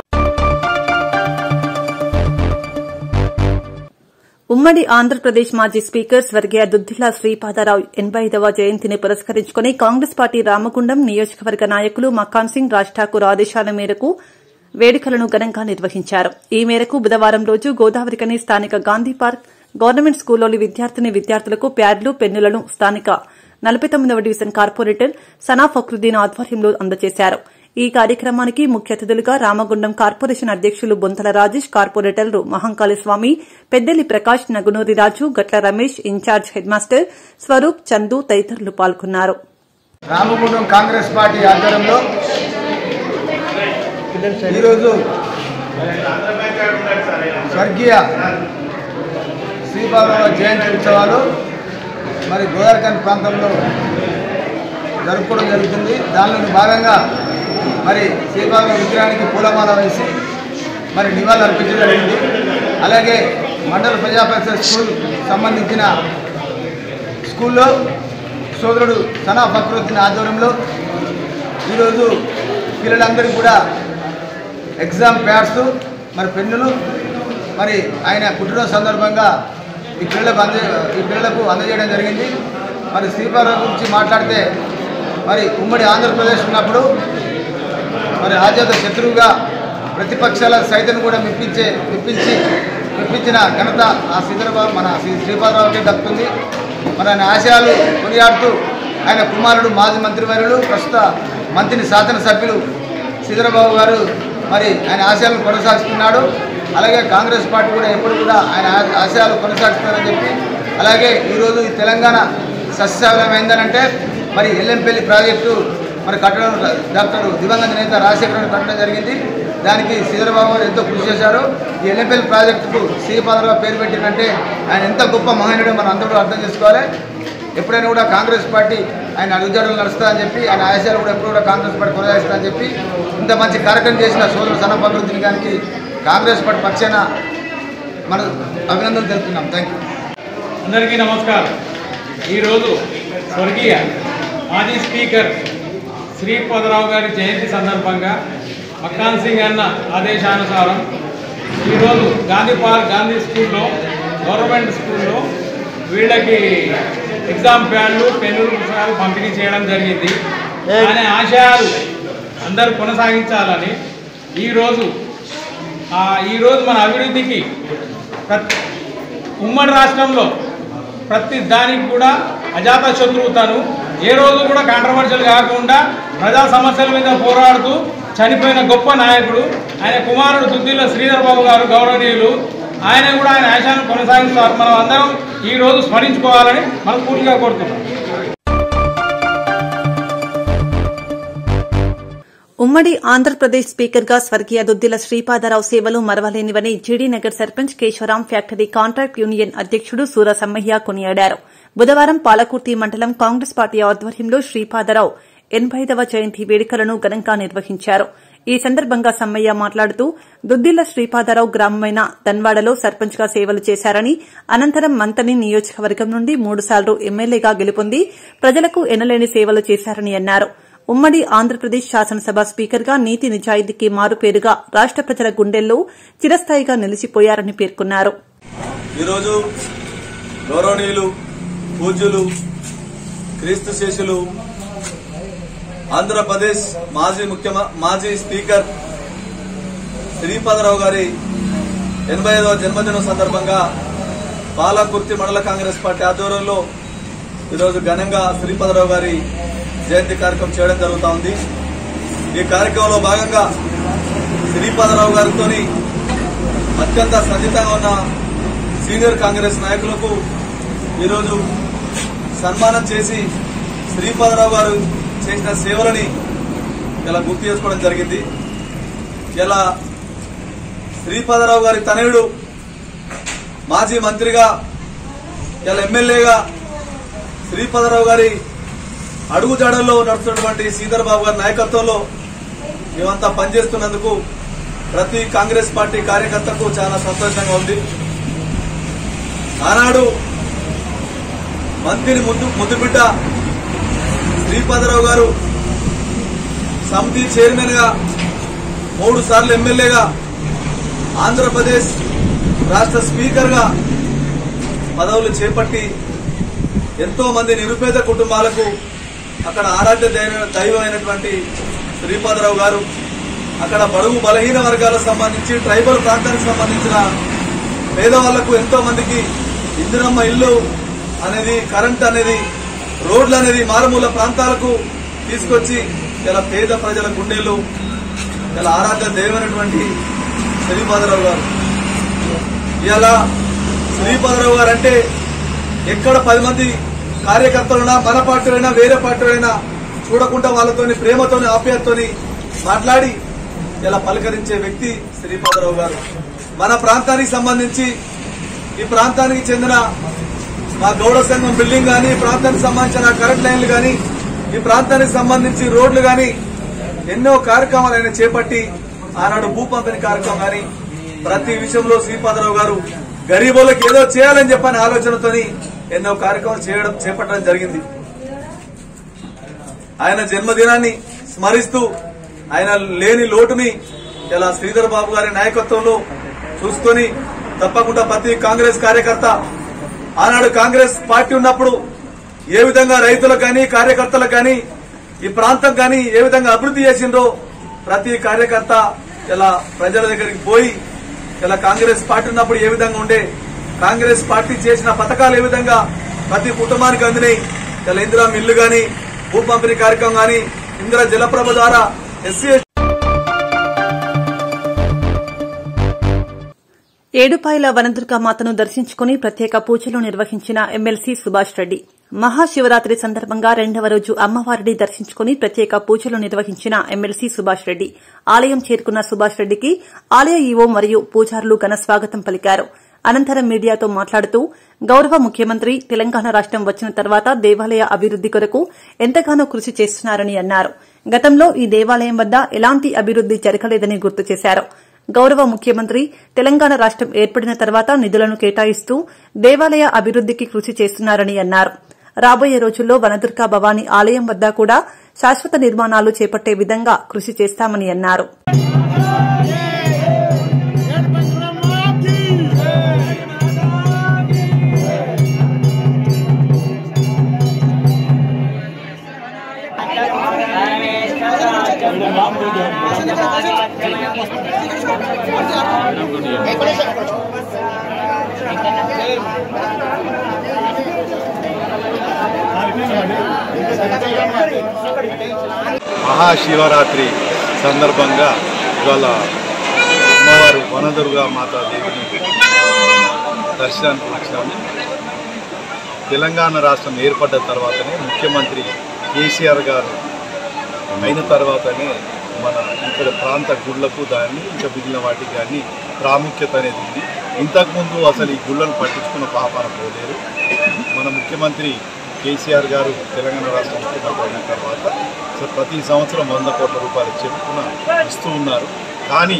ఉమ్మడి ఆంధ్రప్రదేశ్ మాజీ స్పీకర్ స్వర్గీయ దుద్దిల్ల శ్రీపాదరావు ఎనబై ఐదవ జయంతిని పురస్కరించుకుని కాంగ్రెస్ పార్టీ రామగుండం నియోజకవర్గ నాయకులు మక్కాన్ సింగ్ రాజ్ ఠాకూర్ ఆదేశాల మేరకు వేడుకలను ఘనంగా నిర్వహించారు ఈ మేరకు బుధవారం రోజు గోదావరికని స్థానిక గాంధీ పార్క్ గవర్నమెంట్ స్కూల్లోని విద్యార్థిని విద్యార్థులకు ప్యాడ్లు పెన్నులను స్థానిక నలభై తొమ్మిదవ డివిజన్ కార్పొరేటర్ సనా ఫక్రుద్దీన్ ఆధ్వర్యంలో అందజేశారు ఈ కార్యక్రమానికి ముఖ్య అతిథులుగా రామగుండం కార్పొరేషన్ అధ్యక్షులు బొంతల రాజేష్ కార్పొరేటర్లు మహంకాళి స్వామి పెద్దెల్లి Prakash Nagunuri Raju Gatla Ramesh in charge headmaster Swaroop Chandu తదితరులు పాల్గొన్నారు రామగుండం కాంగ్రెస్ పార్టీ ఆధ్వర్యంలో ఈరోజు స్వర్గీయ శ్రీపాదరావు జయంతి ఉత్సవాలు మరి గోదావరిఖండ్ ప్రాంతంలో జరుపుకోవడం జరుగుతుంది దానిలో భాగంగా మరి శ్రీపాదరావు విగ్రహానికి పూలమాల వేసి మరి నివాళులు అర్పించడం జరిగింది అలాగే మండల ప్రజా పరిషత్ స్కూల్ సంబంధించిన స్కూల్లో సోదరుడు సనా ఫక్రుద్దీన్ ఆధ్వర్యంలో ఈరోజు పిల్లలందరికీ కూడా ఎగ్జామ్ ప్యాడ్స్ మరి పెన్నులు మరి ఆయన పుట్టినరోజు సందర్భంగా ఈ పిల్లలకు అందే ఈ పిల్లలకు అందజేయడం జరిగింది మరి శ్రీపాదరావు గురించి మాట్లాడితే మరి ఉమ్మడి ఆంధ్రప్రదేశ్ ఉన్నప్పుడు మరి ఆజాద శత్రువుగా ప్రతిపక్షాల సైతం కూడా మెప్పించే మెప్పించి మెప్పించిన ఘనత ఆ శ్రీధరబాబు మన శ్రీ శ్రీపాదరావుకే దక్కుతుంది మరి ఆయన ఆశయాలు కొనియాడుతూ ఆయన కుమారుడు మాజీ మంత్రివర్యులు ప్రస్తుత మంత్రిని శాసనసభ్యులు శ్రీధరబాబు గారు మరి ఆయన ఆశయాలను కొనసాగిస్తున్నాడు అలాగే కాంగ్రెస్ పార్టీ కూడా ఎప్పుడు కూడా ఆయన ఆ- ఆశయాలు కొనసాగిస్తున్నారని చెప్పి అలాగే ఈరోజు ఈ తెలంగాణ సస్యమైందనంటే మరి ఎల్లంపల్లి ప్రాజెక్టు మరి కట్టడం డాక్టర్ దివంగత నేత రాజశేఖర కట్టడం జరిగింది దానికి శ్రీధరబాబు గారు ఎంతో కృషి చేశారు ఈ ఎల్లంపల్లి ప్రాజెక్టుకు శ్రీపాదరావు పేరు పెట్టినంటే ఆయన ఎంత గొప్ప మహనీయుడో మనం అందరూ అర్థం చేసుకోవాలి ఎప్పుడైనా కూడా కాంగ్రెస్ పార్టీ ఆయన అడుగుజాడలు నడుస్తుందని చెప్పి ఆయన ఆశయాలు కూడా ఎప్పుడు కూడా కాంగ్రెస్ పార్టీ కొనసాగిస్తుందని చెప్పి ఇంత మంచి కార్యక్రమం చేసిన సోదరుడు సన్నపకృతిని గారికి కాంగ్రెస్ పార్టీ పక్షాన మనం అభినందనలు తెలుపుతున్నాం థ్యాంక్ యూ అందరికీ నమస్కారం ఈరోజు స్వర్గీయ మాజీ స్పీకర్ శ్రీపదరావు గారి జయంతి సందర్భంగా మక్కాన్ సింగ్ అన్న ఆదేశానుసారం ఈరోజు గాంధీ పార్క్ గాంధీ స్కూల్లో గవర్నమెంట్ స్కూల్లో వీళ్ళకి ఎగ్జామ్ ప్యాన్లు పెన్నులు పుస్తకాలు పంపిణీ చేయడం జరిగింది అనే ఆశయాలు అందరూ కొనసాగించాలని ఈరోజు ఆ, ఈరోజు మన అభివృద్ధికి ప్రతి ఉమ్మడి రాష్ట్రంలో ప్రతి దానికి కూడా అజాత శత్రువు తను ఏ రోజు కూడా కాంట్రవర్షియల్ కాకుండా ప్రజా సమస్యల మీద పోరాడుతూ చనిపోయిన గొప్ప నాయకుడు ఆయన కుమారుడు దుద్దిల్ల శ్రీధర్ బాబు గారు గౌరవనీయులు ఆయన కూడా ఆయన ఆశయాన్ని కొనసాగిస్తారు మనం అందరం ఈ రోజు స్మరించుకోవాలని మనం పూర్తిగా కోరుతున్నాం ఉమ్మడి ఆంధ్రప్రదేశ్ స్పీకర్గా స్వర్గీయ దుద్దిల శ్రీపాదరావు సేవలు మరవలేనివని GD Nagar sarpanch Keshavaram factory contract union అధ్యకుడు సూర సమ్మయ్య కొనియాడారు బుధవారం పాలకుర్తి మండలం కాంగ్రెస్ పార్టీ ఆధ్వర్యంలో శ్రీపాదరావు ఎనబైదవ జయంతి వేడుకలను ఘనంగా నిర్వహించారు ఈ సందర్భంగా సమ్మయ్య మాట్లాడుతూ దుద్దిల్ల శ్రీపాదరావు గ్రామమైన దన్వాడలో సర్పంచ్గా సేవలు చేశారని అనంతరం మంతని నియోజకవర్గం నుండి మూడుసార్లు ఎమ్మెల్యేగా గెలుపొంది ప్రజలకు ఎనలేని సేవలు చేశారని అన్నారు ఉమ్మడి ఆంధ్రప్రదేశ్ శాసనసభ స్పీకర్గా నీతి నిజాయితీకి మారుపేరుగా రాష్ట ప్రజల గుండెల్లో చిరస్థాయిగా నిలిచిపోయారని పేర్కొన్నారు ఈరోజు గౌరవనీయులు పూజ్యులు క్రీస్తు శేషులు ఆంధ్రప్రదేశ్ మాజీ ముఖ్యమ మాజీ స్పీకర్ శ్రీపాదరావు గారి ఎనభై ఐదవ జన్మదినం సందర్భంగా పాలకుర్తి మండల కాంగ్రెస్ పార్టీ ఆధ్వర్యంలో ఈరోజు ఘనంగా శ్రీపాదరావు గారి జయంతి కార్యక్రమం చేయడం జరుగుతూ ఉంది ఈ కార్యక్రమంలో భాగంగా శ్రీపాదరావు గారితో అత్యంత సన్నిహితంగా ఉన్న సీనియర్ కాంగ్రెస్ నాయకులకు ఈరోజు సన్మానం చేసి శ్రీపాదరావు గారు చేసిన సేవలని ఇలా గుర్తు చేసుకోవడం జరిగింది ఇలా శ్రీపాదరావు గారి తనయుడు మాజీ మంత్రిగా ఇలా ఎమ్మెల్యేగా శ్రీపాదరావు గారి అడుగుజాడల్లో నడుస్తున్నటువంటి శ్రీధర్ బాబు గారి నాయకత్వంలో మేమంతా పనిచేస్తున్నందుకు ప్రతి కాంగ్రెస్ పార్టీ కార్యకర్తకు చాలా సంతోషంగా ఉంది ఆనాడు మంత్రిని ముద్దు ముద్దుబిడ్డ శ్రీపాదరావు గారు సమితి చైర్మన్ గా మూడు సార్లు ఎమ్మెల్యేగా ఆంధ్రప్రదేశ్ రాష్ట్ర స్పీకర్ గా పదవులు చేపట్టి ఎంతో మంది నిరుపేద కుటుంబాలకు అక్కడ ఆరాధ్య దైవ- దైవమైనటువంటి శ్రీపాదరావు గారు అక్కడ బడుగు బలహీన వర్గాలకు సంబంధించి ట్రైబల్ ప్రాంతానికి సంబంధించిన పేదవాళ్లకు ఎంతో మందికి ఇందిరమ్మ ఇల్లు అనేది కరెంట్ అనేది రోడ్లు అనేది మారుమూల ప్రాంతాలకు తీసుకొచ్చి ఇలా పేద ప్రజల గుండెలు ఇలా ఆరాధ్య దైవమైనటువంటి శ్రీపాదరావు గారు ఇలా శ్రీపాదరావు గారు అంటే ఎక్కడ పది మంది కార్యకర్తలున్నా మన పార్టీలైనా వేరే పార్టీలైనా చూడకుండా వాళ్ళతోని ప్రేమతోని ఆప్యాయతతోని మాట్లాడి ఇలా పలకరించే వ్యక్తి శ్రీపాదరావు గారు మన ప్రాంతానికి సంబంధించి ఈ ప్రాంతానికి చెందిన మా గౌడ సంఘం బిల్డింగ్ కానీ ఈ ప్రాంతానికి సంబంధించిన కరెంట్ లైన్లు కానీ ఈ ప్రాంతానికి సంబంధించి రోడ్లు కానీ ఎన్నో కార్యక్రమాలు ఆయన చేపట్టి ఆనాడు భూ పంపిణీ కార్యక్రమం కానీ ప్రతి విషయంలో శ్రీపాదరావు గారు గరీబులకు ఏదో చేయాలని చెప్పని ఆలోచనతోని ఎన్నో కార్యక్రమాలు చేయడం చేపట్టడం జరిగింది ఆయన జన్మదినాన్ని స్మరిస్తూ ఆయన లేని లోటుని ఇలా శ్రీధర్ బాబు గారి నాయకత్వంలో చూసుకొని తప్పకుండా ప్రతి కాంగ్రెస్ కార్యకర్త ఆనాడు కాంగ్రెస్ పార్టీ ఉన్నప్పుడు ఏ విధంగా రైతులకు కానీ కార్యకర్తలకు కానీ ఈ ప్రాంతం కానీ ఏ విధంగా అభివృద్ధి చేసిండ్రో ప్రతి కార్యకర్త ఇలా ప్రజల దగ్గరికి పోయి ఇలా కాంగ్రెస్ పార్టీ ఉన్నప్పుడు ఏ విధంగా ఉండే కాంగ్రెస్ పార్టీ చేసిన పథకాలు ఏ విధంగా ప్రతి కుటుంబానికి అందినాయి ఇలా ఇందిరా మిల్లు గాని భూ పంపిణీ కార్యక్రమం గాని ఇందిరా జలప్రభ ద్వారా ఎస్సీ ఏడుపాయల వనదుర్గామాతను దర్శించుకుని ప్రత్యేక పూజలు నిర్వహించిన ఎమ్మెల్సీ సుభాష్ రెడ్డి మహాశివరాత్రి సందర్భంగా రెండవ రోజు అమ్మవారిని దర్శించుకుని ప్రత్యేక పూజలు నిర్వహించిన ఎమ్మెల్సీ సుభాష్ రెడ్డి ఆలయం చేరుకున్న సుభాష్ రెడ్డికి ఆలయ ఈవో మరియు పూజారులు ఘన స్వాగతం పలికారు అనంతరం మీడియాతో మాట్లాడుతూ గౌరవ ముఖ్యమంత్రి తెలంగాణ రాష్టం వచ్చిన తర్వాత దేవాలయ అభివృద్ది కొరకు ఎంతగానో కృషి చేస్తున్నారని అన్నారు గతంలో ఈ దేవాలయం వద్ద ఎలాంటి అభివృద్ది జరగలేదని గుర్తు చేశారు గౌరవ ముఖ్యమంత్రి తెలంగాణ రాష్టం ఏర్పడిన తర్వాత నిధులను కేటాయిస్తూ దేవాలయ అభివృద్దికి కృషి చేస్తున్నారని అన్నారు రాబోయే రోజుల్లో వనదుర్గా భవానీ ఆలయం వద్ద కూడా శాశ్వత నిర్మాణాలు చేపట్టే విధంగా కృషి చేస్తామని అన్నారు మహాశివరాత్రి సందర్భంగా ఇవాళ అమ్మవారు వనదుర్గా మాతాదేవిని దర్శనానికి వచ్చినాము తెలంగాణ రాష్ట్రం ఏర్పడ్డ తర్వాతనే ముఖ్యమంత్రి కేసీఆర్ గారు అయిన తర్వాతనే మన ఇక్కడ ప్రాంత గుళ్ళకు దాన్ని ఇంకా మిగిలిన వాటికి కానీ ప్రాముఖ్యత అనేది ఉంది ఇంతకుముందు అసలు ఈ గుళ్ళను పట్టించుకున్న పాపాన పోలేరు మన ముఖ్యమంత్రి కేసీఆర్ గారు తెలంగాణ రాష్ట్ర ముఖ్యమంత్రి అయిన తర్వాత సో ప్రతి సంవత్సరం వంద కోట్ల రూపాయలు చెప్పుకున్న ఇస్తూ ఉన్నారు కానీ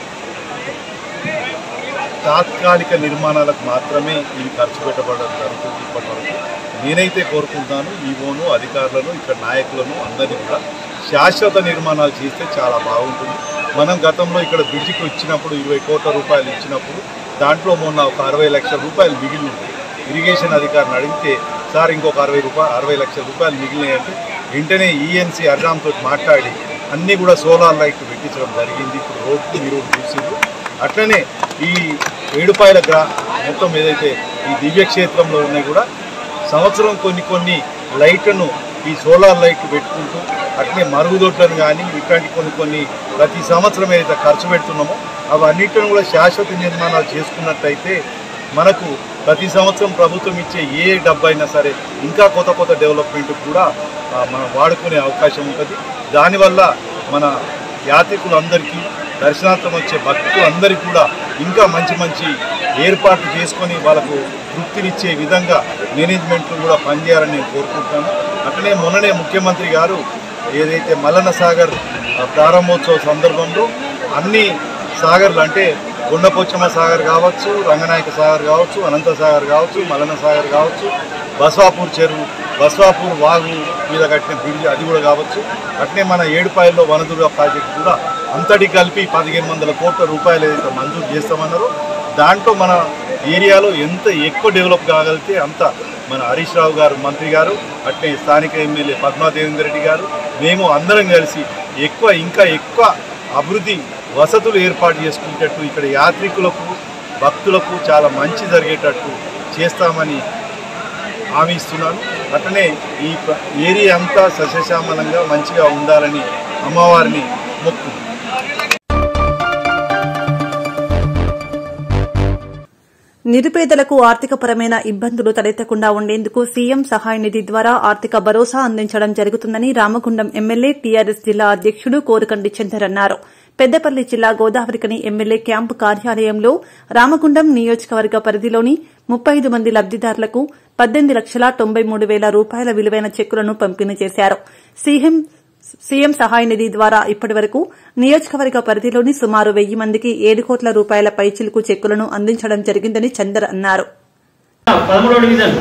తాత్కాలిక నిర్మాణాలకు మాత్రమే ఇవి ఖర్చు పెట్టబడడం జరుగుతుంది ఇప్పటి వరకు నేనైతే కోరుకుంటున్నాను ఈవోను అధికారులను ఇక్కడ నాయకులను అందరినీ కూడా శాశ్వత నిర్మాణాలు చేస్తే చాలా బాగుంటుంది మనం గతంలో ఇక్కడ బ్రిడ్జికి వచ్చినప్పుడు ఇరవై కోట్ల రూపాయలు ఇచ్చినప్పుడు దాంట్లో మొన్న ఒక అరవై లక్షల రూపాయలు మిగిలి ఉంది ఇరిగేషన్ అధికారిని అడిగితే సార్ ఇంకొక అరవై రూపాయలు అరవై లక్షల రూపాయలు మిగిలినాయంటే వెంటనే ఈఎన్సీ అర్రామ్తో మాట్లాడి అన్నీ కూడా సోలార్ లైట్ పెట్టించడం జరిగింది ఇప్పుడు రోడ్డు మీరు చూసిండ్రు అట్లనే ఈ ఏడుపాయల గ్రా మొత్తం ఏదైతే ఈ దివ్యక్షేత్రంలో ఉన్నాయి కూడా సంవత్సరం కొన్ని కొన్ని లైట్లను ఈ సోలార్ లైట్లు పెట్టుకుంటూ అట్లే మరుగుదొడ్లను కానీ ఇట్లాంటి కొన్ని కొన్ని ప్రతి సంవత్సరం ఏదైతే ఖర్చు పెడుతున్నామో అవన్నిటిని కూడా శాశ్వత నిర్మాణాలు చేసుకున్నట్టయితే మనకు ప్రతి సంవత్సరం ప్రభుత్వం ఇచ్చే ఏ డబ్బు అయినా సరే ఇంకా కొత్త కొత్త డెవలప్మెంట్ కూడా ఆ, మనం వాడుకునే అవకాశం ఉంటుంది దానివల్ల మన యాత్రికులందరికీ దర్శనార్థం వచ్చే భక్తులందరికీ కూడా ఇంకా మంచి మంచి ఏర్పాట్లు చేసుకొని వాళ్ళకు తృప్తినిచ్చే విధంగా మేనేజ్మెంట్లు కూడా పనిచేయాలని నేను కోరుకుంటున్నాను అట్లనే మొన్ననే ముఖ్యమంత్రి గారు ఏదైతే మల్లన్న సాగర్ ఆ, ప్రారంభోత్సవ సందర్భంలో అన్ని సాగర్లు అంటే కొండపోచమ్మ సాగర్ కావచ్చు రంగనాయక సాగర్ కావచ్చు అనంత సాగర్ కావచ్చు మల్లన్న సాగర్ కావచ్చు బస్వాపూర్ చెరువు బస్వాపూర్ వాగు మీద కట్టిన బ్రిడ్జ్ అది కూడా కావచ్చు అట్నే మన ఏడుపాయల్లో వనదుర్గ ప్రాజెక్ట్ కూడా అంతటి కలిపి పదిహేను వందల కోట్ల రూపాయలు ఏదైతే మంజూరు చేస్తామన్నారో దాంట్లో మన ఏరియాలో ఎంత ఎక్కువ డెవలప్ కాగలిగితే అంత మన హరీష్ రావు గారు మంత్రి గారు అట్నే స్థానిక ఎమ్మెల్యే పద్మాదేవేందర్ రెడ్డి గారు మేము అందరం కలిసి ఎక్కువ ఇంకా ఎక్కువ అభివృద్ధి వసతులు ఏర్పాటు చేసుకునేటట్టు ఇక్కడ యాత్రికులకు భక్తులకు చాలా మంచి జరిగేటట్టు చేస్తామని హామీ ఇస్తున్నాను అట్లనే ఈ ప్ర- ఏరియా అంతా సస్యశ్యామలంగా మంచిగా ఉండాలని అమ్మవారిని మొక్కు నిరుపేదలకు ఆర్థికపరమైన ఇబ్బందులు తలెత్తకుండా ఉండేందుకు సీఎం సహాయ నిధి ద్వారా ఆర్థిక భరోసా అందించడం జరుగుతుందని రామగుండం ఎమ్మెల్యే టీఆర్ఎస్ జిల్లా అధ్యక్షుడు కోరుకండి చందర్ అన్నారు పెద్దపల్లి జిల్లా గోదావరికని ఎమ్మెల్యే క్యాంపు కార్యాలయంలో రామగుండం నియోజకవర్గ పరిధిలోని ముప్పై ఐదు మంది లబ్దిదారులకు పద్దెనిమిది లక్షల తొంభై మూడు వేల రూపాయల విలువైన చెక్కులను పంపిణీ చేశారు సీఎం సీఎం సహాయ నిధి ద్వారా ఇప్పటి వరకు నియోజకవర్గ పరిధిలోని సుమారు వెయ్యి మందికి ఏడు కోట్ల రూపాయల పైచిలుకు చెక్కులను అందించడం జరిగిందని చందర్ అన్నారు పదమూడవ డివిజన్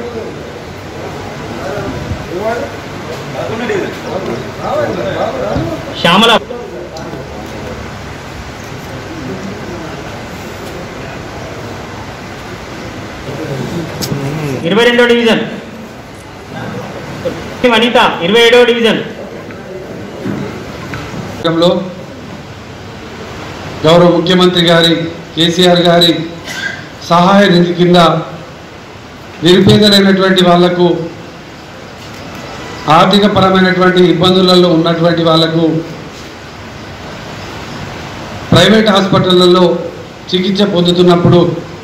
శ్యామల ఇరవై రెండో డివిజన్ వనిత ఇరవై ఏడవ డివిజన్ లో గౌరవ ముఖ్యమంత్రి గారి కేసీఆర్ గారి సహాయ నిధి కింద నిరుపేదలైనటువంటి వాళ్లకు ఆర్థిక పరమైనటువంటి ఇబ్బందులలో ఉన్నటువంటి వాళ్లకు ప్రైవేట్ హాస్పిటళ్లలో చికిత్స పొందుతున్నప్పుడు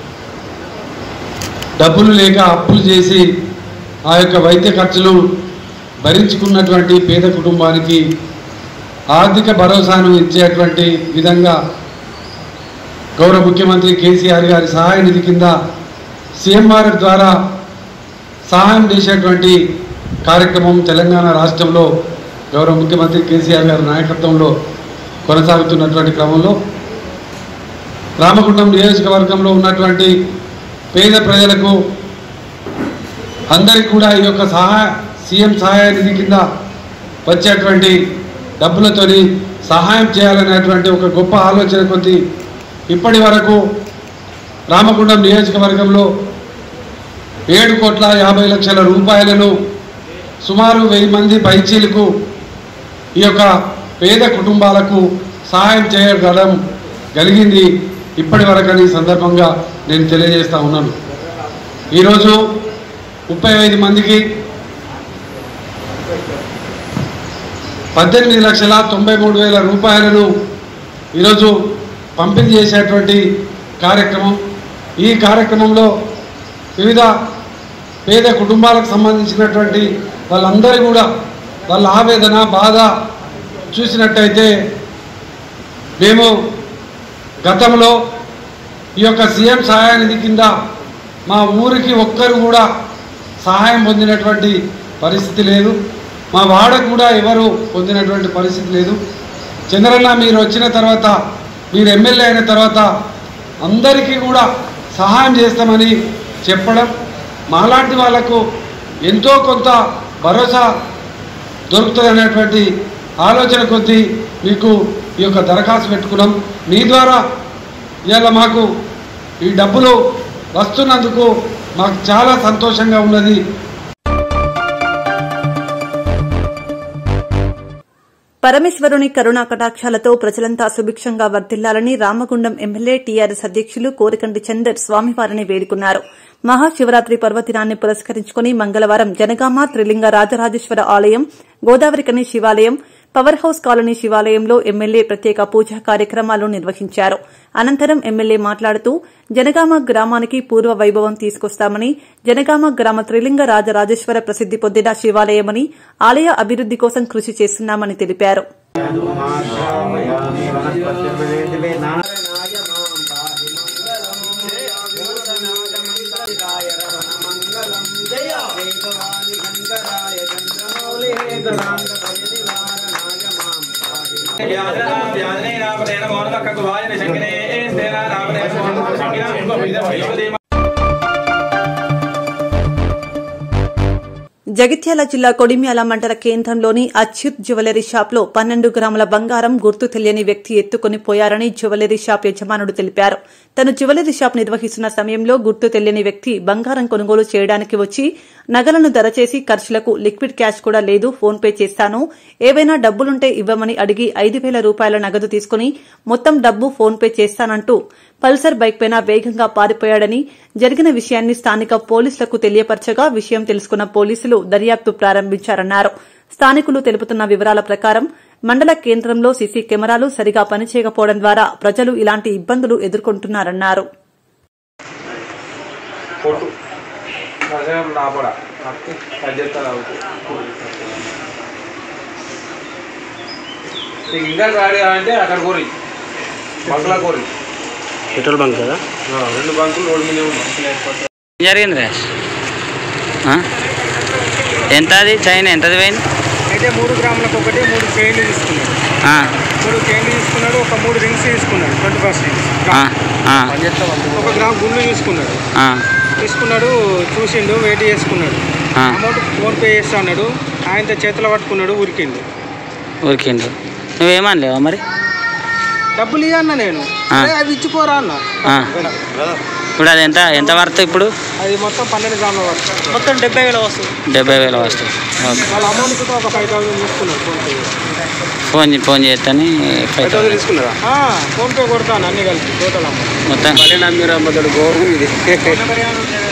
డబ్బులు లేక అప్పులు చేసి ఆ యొక్క వైద్య ఖర్చులు భరించుకున్నటువంటి పేద కుటుంబానికి ఆర్థిక భరోసాను ఇచ్చేటువంటి విధంగా గౌరవ ముఖ్యమంత్రి కేసీఆర్ గారి సహాయ నిధి కింద సీఎంఆర్ఎఫ్ ద్వారా సహాయం చేసేటువంటి కార్యక్రమం తెలంగాణ రాష్ట్రంలో గౌరవ ముఖ్యమంత్రి కేసీఆర్ గారి నాయకత్వంలో కొనసాగుతున్నటువంటి క్రమంలో రామగుండం నియోజకవర్గంలో ఉన్నటువంటి పేద ప్రజలకు అందరికీ కూడా ఈ యొక్క సహాయ సీఎం సహాయ నిధి కింద వచ్చేటువంటి డబ్బులతోని సహాయం చేయాలనేటువంటి ఒక గొప్ప ఆలోచన కొద్ది ఇప్పటి వరకు రామగుండం నియోజకవర్గంలో ఏడు కోట్ల యాభై లక్షల రూపాయలను సుమారు వెయ్యి మంది పైచీలకు ఈ యొక్క పేద కుటుంబాలకు సహాయం చేయగలం కలిగింది ఇప్పటి వరకు ఈ సందర్భంగా నేను తెలియజేస్తా ఉన్నాను ఈరోజు ముప్పై ఐదు మందికి పద్దెనిమిది లక్షల తొంభై మూడు వేల రూపాయలను ఈరోజు పంపిణీ చేసేటువంటి కార్యక్రమం ఈ కార్యక్రమంలో వివిధ పేద కుటుంబాలకు సంబంధించినటువంటి వాళ్ళందరూ కూడా వాళ్ళ ఆవేదన బాధ చూసినట్టయితే మేము గతంలో ఈ యొక్క సీఎం సహాయ నిధి కింద మా ఊరికి ఒక్కరు కూడా సహాయం పొందినటువంటి పరిస్థితి లేదు మా వాడకు కూడా ఎవరు పొందినటువంటి పరిస్థితి లేదు చంద్రన్న మీరు వచ్చిన తర్వాత మీరు ఎమ్మెల్యే అయిన తర్వాత అందరికీ కూడా సహాయం చేస్తామని చెప్పడం మాలాంటి వాళ్లకు ఎంతో కొంత భరోసా దొరుకుతుంది అనేటువంటి ఆలోచన కొద్దీ మీకు ఈ యొక్క దరఖాస్తు పెట్టుకున్నాం మీ ద్వారా ఇవాళ మాకు ఈ డబ్బులు వస్తున్నందుకు మాకు చాలా సంతోషంగా ఉన్నది పరమేశ్వరుని కరుణా కటాక్షాలతో ప్రజలంతా సుభిక్షంగా వర్ధిల్లాలని రామగుండం ఎమ్మెల్యే టీఆర్ఎస్ అధ్యక్షులు కోరికంటి చందర్ స్వామివారిని వేడుకున్నారు మహాశివరాత్రి పర్వదినాన్ని పురస్కరించుకుని మంగళవారం జనగామ త్రిలింగ రాజరాజేశ్వర ఆలయం గోదావరికని శివాలయం పవర్ హౌస్ కాలనీ శివాలయంలో ఎమ్మెల్యే ప్రత్యేక పూజా కార్యక్రమాలు నిర్వహించారు అనంతరం ఎమ్మెల్యే మాట్లాడుతూ జనగామ గ్రామానికి పూర్వ వైభవం తీసుకొస్తామని జనగామ గ్రామ త్రిలింగ రాజరాజేశ్వర ప్రసిద్ది పొందిన శివాలయమని ఆలయ అభివృద్ది కోసం కృషి చేస్తున్నామని తెలిపారు జగిత్యాల జిల్లా కొడిమ్యాల మండల కేంద్రంలోని అచ్యుత్ జ్యువెలరీ షాప్లో పన్నెండు గ్రాముల బంగారం గుర్తు తెలియని వ్యక్తి ఎత్తుకుని పోయారని జ్యువెలరీ షాప్ యజమానుడు తెలిపారు తను జ్యువెలరీ షాప్ నిర్వహిస్తున్న సమయంలో గుర్తు తెలియని వ్యక్తి బంగారం కొనుగోలు చేయడానికి వచ్చి నగలను దరచేసి ఖర్చులకు లిక్విడ్ క్యాష్ కూడా లేదు ఫోన్ పే చేస్తాను ఏవైనా డబ్బులుంటే ఇవ్వమని అడిగి ఐదు వేల రూపాయల నగదు తీసుకుని మొత్తం డబ్బు ఫోన్ పే చేస్తానంటూ పల్సర్ బైక్ పైన వేగంగా పారిపోయాడని జరిగిన విషయాన్ని స్థానిక పోలీసులకు తెలియపరచగా విషయం తెలుసుకున్న పోలీసులు దర్యాప్తు ప్రారంభించారన్నారు స్థానికులు తెలుపుతున్న వివరాల ప్రకారం మండల కేంద్రంలో సీసీ కెమెరాలు సరిగా పనిచేయకపోవడం ద్వారా ప్రజలు ఇలాంటి ఇబ్బందులు ఎదుర్కొంటున్నారన్నారు ఇంకా గాడి అంటే అక్కడ కోరి బంగ్లా కోరి పెట్రోల్ బంక్ కదా రెండు బంకులు రోడ్డు మీద ఉన్నాయి ఏం జరిగింది రేష్ ఆ? ఎంత అది చైన్ ఎంతది పోయింది అయితే మూడు గ్రాములకు ఒకటి మూడు చైన్లు తీసుకున్నాడు ఆ, మూడు చైన్లు తీసుకున్నాడు ఒక మూడు రింగ్స్ తీసుకున్నాడు ట్వంటీ ఫస్ట్ ఆ, ఆ, ఒక గ్రామ్ గుండు తీసుకున్నాడు ఆ, తీసుకున్నాడు చూసిండు వెయిట్ చేసుకున్నాడు ఆ. అమౌంట్ ఫోన్ పే చేస్తా అన్నాడు ఆయన చేతిలో పట్టుకున్నాడు ఉరికిండు ఊరికిండు నువ్వేమనలేవా మరి డబ్బులు ఇవ్వన్న నేను ఆ. అరే, అవి ఇచ్చిపోరా అన్న ఆ. ఇప్పుడు అది ఎంత ఎంత వర్త్ ఇప్పుడు అది మొత్తం పన్నెండు గ్రాముల వరకు మొత్తం డెబ్బై వేల వస్తుంది డెబ్బై వేల వస్తుంది ఓకే వాళ్ళ అమౌంట్ కూడా ఒక ఫైవ్ థౌసండ్ తీసుకున్నాడు ఫోన్ పే ఫోన్ ఫోన్ చేస్తాను ఫైవ్ థౌసండ్ తీసుకున్నారా ఫోన్ పే కొడతాను అన్ని కలిపి టోటల్ అమౌంట్ మొత్తం నమ్మిరా మొదలు గౌరవం ఇది